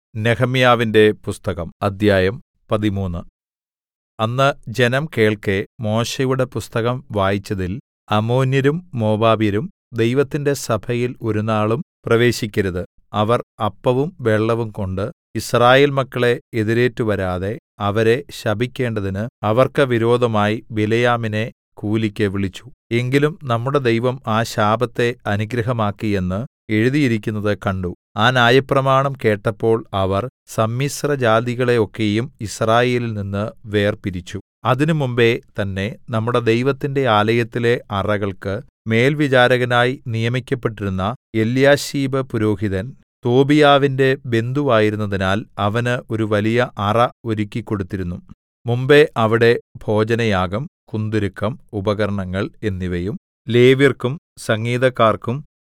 നെഹെമ്യാവിന്റെ പുസ്തകം അദ്ധ്യായം പതിമൂന്ന് അന്ന് ജനം കേൾക്കെ മോശെയുടെ പുസ്തകം വായിച്ചതിൽ അമ്മോന്യരും മോവാബ്യരും ദൈവത്തിന്റെ സഭയിൽ ഒരുനാളും പ്രവേശിക്കരുത് അവർ അപ്പവും വെള്ളവും കൊണ്ട് യിസ്രായേൽ മക്കളെ എതിരേറ്റുവരാതെ അവരെ ശപിക്കേണ്ടതിന് അവർക്ക് വിരോധമായി ബിലെയാമിനെ കൂലിക്ക് വിളിച്ചു എങ്കിലും നമ്മുടെ ദൈവം ആ ശാപത്തെ അനുഗ്രഹമാക്കി എന്ന് എഴുതിയിരിക്കുന്നത് കണ്ടു ആ ന്യായപ്രമാണം കേട്ടപ്പോൾ അവർ സമ്മിശ്രജാതികളെ ഒക്കെയും യിസ്രായേലിൽ നിന്ന് വേർപിരിച്ചു അതിനു മുമ്പെ തന്നെ നമ്മുടെ ദൈവത്തിന്റെ ആലയത്തിലെ അറകൾക്ക് മേൽവിചാരകനായി നിയമിക്കപ്പെട്ടിരുന്ന എല്യാശീബ് പുരോഹിതൻ തോബീയാവിന്റെ ബന്ധുവായിരുന്നതിനാൽ അവന് ഒരു വലിയ അറ ഒരുക്കിക്കൊടുത്തിരുന്നു മുമ്പെ അവിടെ ഭോജനയാഗം കുന്തുരുക്കം ഉപകരണങ്ങൾ എന്നിവയും ലേവ്യർക്കും സംഗീതക്കാർക്കും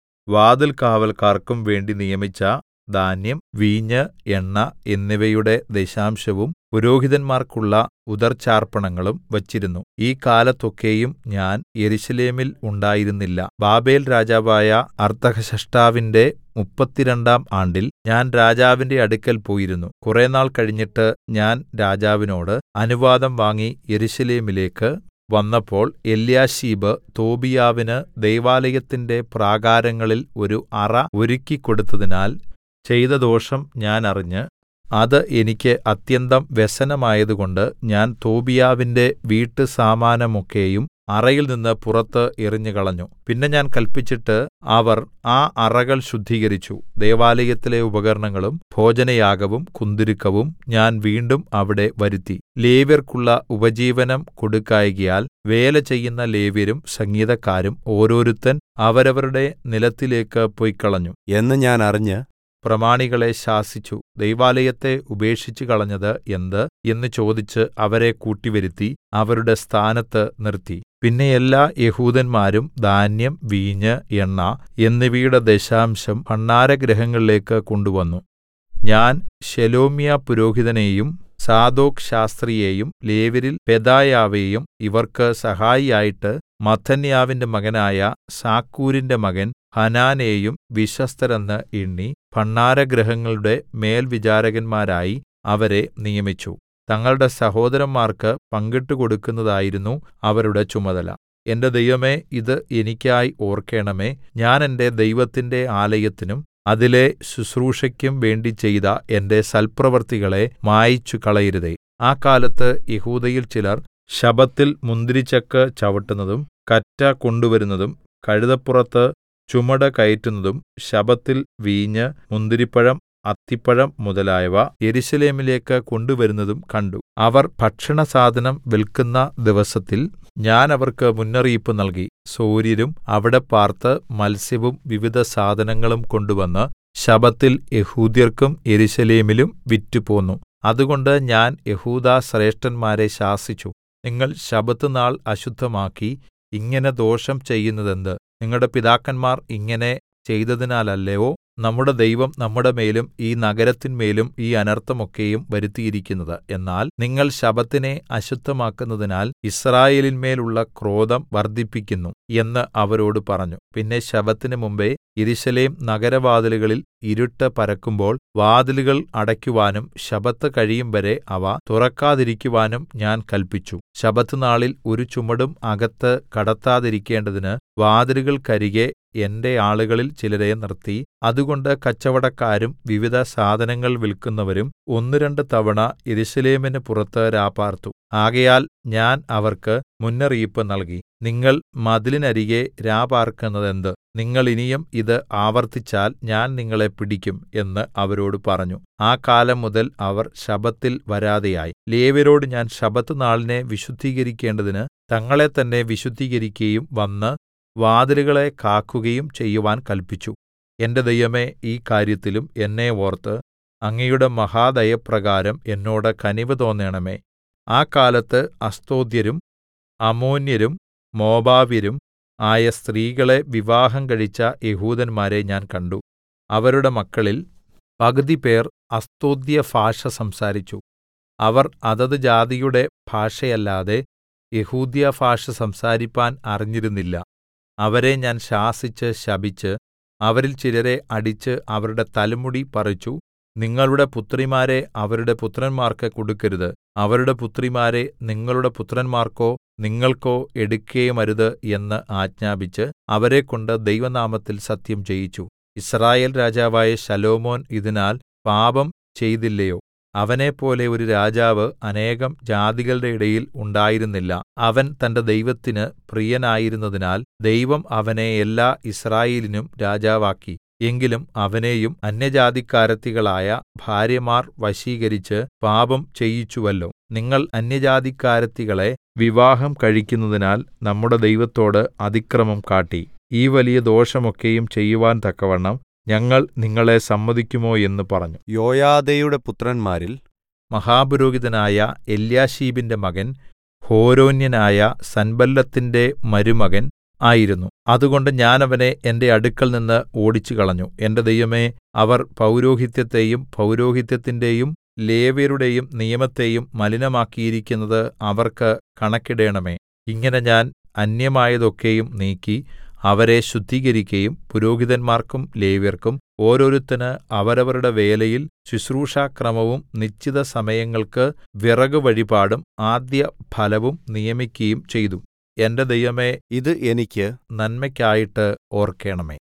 വാതിൽകാവല്ക്കാർക്കും വേണ്ടി നിയമിച്ച ധാന്യം വീഞ്ഞ് എണ്ണ എന്നിവയുടെ ദശാംശവും പുരോഹിതന്മാർക്കുള്ള ഉദർച്ചാർപ്പണങ്ങളും വച്ചിരുന്നു ഈ കാലത്തൊക്കെയും ഞാൻ യെരൂശലേമിൽ ഉണ്ടായിരുന്നില്ല ബാബേൽ രാജാവായ അർത്തഹ്ശഷ്ടാവിന്റെ മുപ്പത്തിരണ്ടാം ആണ്ടിൽ ഞാൻ രാജാവിന്റെ അടുക്കൽ പോയിരുന്നു കുറെനാൾ കഴിഞ്ഞിട്ട് ഞാൻ രാജാവിനോട് അനുവാദം വാങ്ങി യെരൂശലേമിലേക്ക് വന്നപ്പോൾ എല്യാശീബ് തോബീയാവിന് ദൈവാലയത്തിന്റെ പ്രാകാരങ്ങളിൽ ഒരു അറ ഒരുക്കിക്കൊടുത്തതിനാൽ ചെയ്ത ദോഷം ഞാൻ അറിഞ്ഞ് അത് എനിക്ക് അത്യന്തം വ്യസനമായതുകൊണ്ട് ഞാൻ തോബീയാവിന്റെ വീട്ടുസാമാനമൊക്കെയും അറയിൽനിന്ന് പുറത്ത് എറിഞ്ഞുകളഞ്ഞു പിന്നെ ഞാൻ കല്പിച്ചിട്ട് അവർ ആ അറകൾ ശുദ്ധീകരിച്ചു ദൈവാലയത്തിലെ ഉപകരണങ്ങളും ഭോജനയാഗവും കുന്തുരുക്കവും ഞാൻ വീണ്ടും അവിടെ വരുത്തി ലേവ്യർക്കുള്ള ഉപജീവനം കൊടുക്കായ്കയാൽ വേല ചെയ്യുന്ന ലേവ്യരും സംഗീതക്കാരും ഓരോരുത്തൻ അവരവരുടെ നിലത്തിലേക്ക് പൊയ്ക്കളഞ്ഞു എന്ന് ഞാൻ അറിഞ്ഞ് പ്രമാണികളെ ശാസിച്ചു ദൈവാലയത്തെ ഉപേക്ഷിച്ചു കളഞ്ഞത് എന്ത് എന്ന് ചോദിച്ച് അവരെ കൂട്ടിവരുത്തി അവരുടെ സ്ഥാനത്ത് നിർത്തി പിന്നെ എല്ലാ യെഹൂദന്മാരും ധാന്യം വീഞ്ഞ് എണ്ണ എന്നിവയുടെ ദശാംശം ഭണ്ഡാരഗൃഹങ്ങളിലേക്ക് കൊണ്ടുവന്നു ഞാൻ ശെലോമ്യ പുരോഹിതനെയും സാദോക് ശാസ്ത്രിയെയും ലേവ്യരിൽ പെദായാവെയും ഇവർക്ക് സഹായിയായിട്ട് മത്ഥന്യാവിന്റെ മകനായ സാക്കൂരിന്റെ മകൻ ഹനാനെയും വിശ്വസ്തരെന്ന് എണ്ണി ഭണ്ഡാരഗൃഹങ്ങളുടെ മേൽവിചാരകന്മാരായി അവരെ നിയമിച്ചു തങ്ങളുടെ സഹോദരന്മാർക്ക് പങ്കിട്ടുകൊടുക്കുന്നതായിരുന്നു അവരുടെ ചുമതല എന്റെ ദൈവമേ ഇത് എനിക്കായി ഓർക്കേണമേ ഞാൻ എന്റെ ദൈവത്തിന്റെ ആലയത്തിനും അതിലെ ശുശ്രൂഷയ്ക്കും വേണ്ടി ചെയ്ത എന്റെ സൽപ്രവൃത്തികളെ മായിച്ചു കളയരുതേ ആ കാലത്ത് യഹൂദയിൽ ചിലർ ശബത്തിൽ മുന്തിരിച്ചക്ക് ചവിട്ടുന്നതും കറ്റ കൊണ്ടുവരുന്നതും കഴുതപ്പുറത്ത് ചുമട് കയറ്റുന്നതും ശബത്തിൽ വീഞ്ഞ് മുന്തിരിപ്പഴം അത്തിപ്പഴം മുതലായവ യെരൂശലേമിലേക്ക് കൊണ്ടുവരുന്നതും കണ്ടു അവർ ഭക്ഷണസാധനം വിൽക്കുന്ന ദിവസത്തിൽ ഞാൻ അവർക്ക് മുന്നറിയിപ്പ് നൽകി സോര്യരും അവിടെ പാർത്ത് മത്സ്യവും വിവിധ സാധനങ്ങളും കൊണ്ടുവന്ന് ശബത്തിൽ യഹൂദ്യർക്കും യെരൂശലേമിലും വിറ്റുപോന്നു അതുകൊണ്ട് ഞാൻ യഹൂദാ ശ്രേഷ്ഠന്മാരെ ശാസിച്ചു നിങ്ങൾ ശബത്ത് നാൾ അശുദ്ധമാക്കി ഇങ്ങനെ ദോഷം ചെയ്യുന്നതെന്ത് നിങ്ങളുടെ പിതാക്കന്മാർ ഇങ്ങനെ ചെയ്തതിനാലല്ലയോ നമ്മുടെ ദൈവം നമ്മുടെ മേലും ഈ നഗരത്തിന്മേലും ഈ അനർത്ഥമൊക്കെയും വരുത്തിയിരിക്കുന്നത് എന്നാൽ നിങ്ങൾ ശബത്തിനെ അശുദ്ധമാക്കുന്നതിനാൽ യിസ്രായേലിന്മേലുള്ള ക്രോധം വർദ്ധിപ്പിക്കുന്നു എന്ന് അവരോട് പറഞ്ഞു പിന്നെ ശബത്തിന് മുമ്പെ യെരൂശലേം നഗരവാതിലുകളിൽ ഇരുട്ട് പരക്കുമ്പോൾ വാതിലുകൾ അടയ്ക്കുവാനും ശബത്ത് കഴിയുംവരെ അവ തുറക്കാതിരിക്കുവാനും ഞാൻ കല്പിച്ചു ശബത്ത് നാളിൽ ഒരു ചുമടും അകത്ത് കടത്താതിരിക്കേണ്ടതിന് വാതിലുകൾക്കരികെ എന്റെ ആളുകളിൽ ചിലരെ നിർത്തി അതുകൊണ്ട് കച്ചവടക്കാരും വിവിധ സാധനങ്ങൾ വിൽക്കുന്നവരും ഒന്ന് രണ്ട് തവണ യെരൂശലേമിന് പുറത്ത് രാപാർത്തു ആകയാൽ ഞാൻ അവർക്ക് മുന്നറിയിപ്പ് നൽകി നിങ്ങൾ മതിലിനരികെ രാപാർക്കുന്നതെന്ത് നിങ്ങൾ ഇനിയും ഇത് ആവർത്തിച്ചാൽ ഞാൻ നിങ്ങളെ പിടിക്കും എന്ന് അവരോട് പറഞ്ഞു ആ കാലം മുതൽ അവർ ശബത്തിൽ വരാതെയായി ലേവ്യരോട് ഞാൻ ശബത്ത് നാളിനെ വിശുദ്ധീകരിക്കേണ്ടതിന് തങ്ങളെ തന്നെ വിശുദ്ധീകരിക്കുകയും വന്ന് വാതിലുകളെ കാക്കുകയും ചെയ്യുവാൻ കല്പിച്ചു എന്റെ ദൈവമേ ഈ കാര്യത്തിലും എന്നെ ഓർത്ത് അങ്ങയുടെ മഹാദയപ്രകാരം എന്നോട് കനിവ് തോന്നേണമേ ആ കാലത്ത് അസ്തോദ്യരും അമ്മോന്യരും മോവാബ്യരും ആയ സ്ത്രീകളെ വിവാഹം കഴിച്ച യഹൂദന്മാരെ ഞാൻ കണ്ടു അവരുടെ മക്കളിൽ പകുതി പേർ അസ്തോദ്യ ഭാഷ സംസാരിച്ചു അവർ അതത് ജാതിയുടെ ഭാഷയല്ലാതെ യെഹൂദ്യ ഭാഷ സംസാരിപ്പാൻ അറിഞ്ഞിരുന്നില്ല അവരെ ഞാൻ ശാസിച്ച് ശപിച്ച് അവരിൽ ചിലരെ അടിച്ച് അവരുടെ തലമുടി പറിച്ചു നിങ്ങളുടെ പുത്രിമാരെ അവരുടെ പുത്രന്മാർക്ക് കൊടുക്കരുത് അവരുടെ പുത്രിമാരെ നിങ്ങളുടെ പുത്രന്മാർക്കോ നിങ്ങൾക്കോ എടുക്കുകയുമരുത് എന്ന് ആജ്ഞാപിച്ച് അവരെക്കൊണ്ട് ദൈവനാമത്തിൽ സത്യം ചെയ്യിച്ചു യിസ്രായേൽ രാജാവായ ശലോമോൻ ഇതിനാൽ പാപം ചെയ്തില്ലയോ അവനെപ്പോലെ ഒരു രാജാവ് അനേകം ജാതികളുടെ ഇടയിൽ ഉണ്ടായിരുന്നില്ല അവൻ തന്റെ ദൈവത്തിന് പ്രിയനായിരുന്നതിനാൽ ദൈവം അവനെ എല്ലാ യിസ്രായേലിനും രാജാവാക്കി എങ്കിലും അവനെയും അന്യജാതിക്കാരത്തികളായ ഭാര്യമാർ വശീകരിച്ച് പാപം ചെയ്യിച്ചുവല്ലോ നിങ്ങൾ അന്യജാതിക്കാരത്തികളെ വിവാഹം കഴിക്കുന്നതിനാൽ നമ്മുടെ ദൈവത്തോട് അതിക്രമം കാട്ടി ഈ വലിയ ദോഷമൊക്കെയും ചെയ്യുവാൻ തക്കവണ്ണം ഞങ്ങൾ നിങ്ങളെ സമ്മതിക്കുമോ എന്ന് പറഞ്ഞു യോയാദയുടെ പുത്രന്മാരിൽ മഹാപുരോഹിതനായ എല്യാശീബിന്റെ മകൻ ഹോരോന്യനായ സൻബല്ലത്തിന്റെ മരുമകൻ ആയിരുന്നു അതുകൊണ്ട് ഞാൻ അവനെ എന്റെ അടുക്കൽ നിന്ന് ഓടിച്ചുകളഞ്ഞു എന്റെ ദൈവമേ അവർ പൗരോഹിത്യത്തെയും പൗരോഹിത്യത്തിന്റെയും ലേവ്യരുടെയും നിയമത്തെയും മലിനമാക്കിയിരിക്കുന്നത് അവർക്ക് കണക്കിടേണമേ ഇങ്ങനെ ഞാൻ അന്യമായതൊക്കെയും നീക്കി അവരെ ശുദ്ധീകരിക്കയും പുരോഹിതന്മാർക്കും ലേവ്യർക്കും ഓരോരുത്തന് അവരവരുടെ വേലയിൽ ശുശ്രൂഷാക്രമവും നിശ്ചിത സമയങ്ങൾക്ക് വിറക് വഴിപാടും ആദ്യ ഫലവും നിയമിക്കയും ചെയ്തു എന്റെ ദൈവമേ ഇത് എനിക്ക് നന്മയ്ക്കായിട്ട് ഓർക്കേണമേ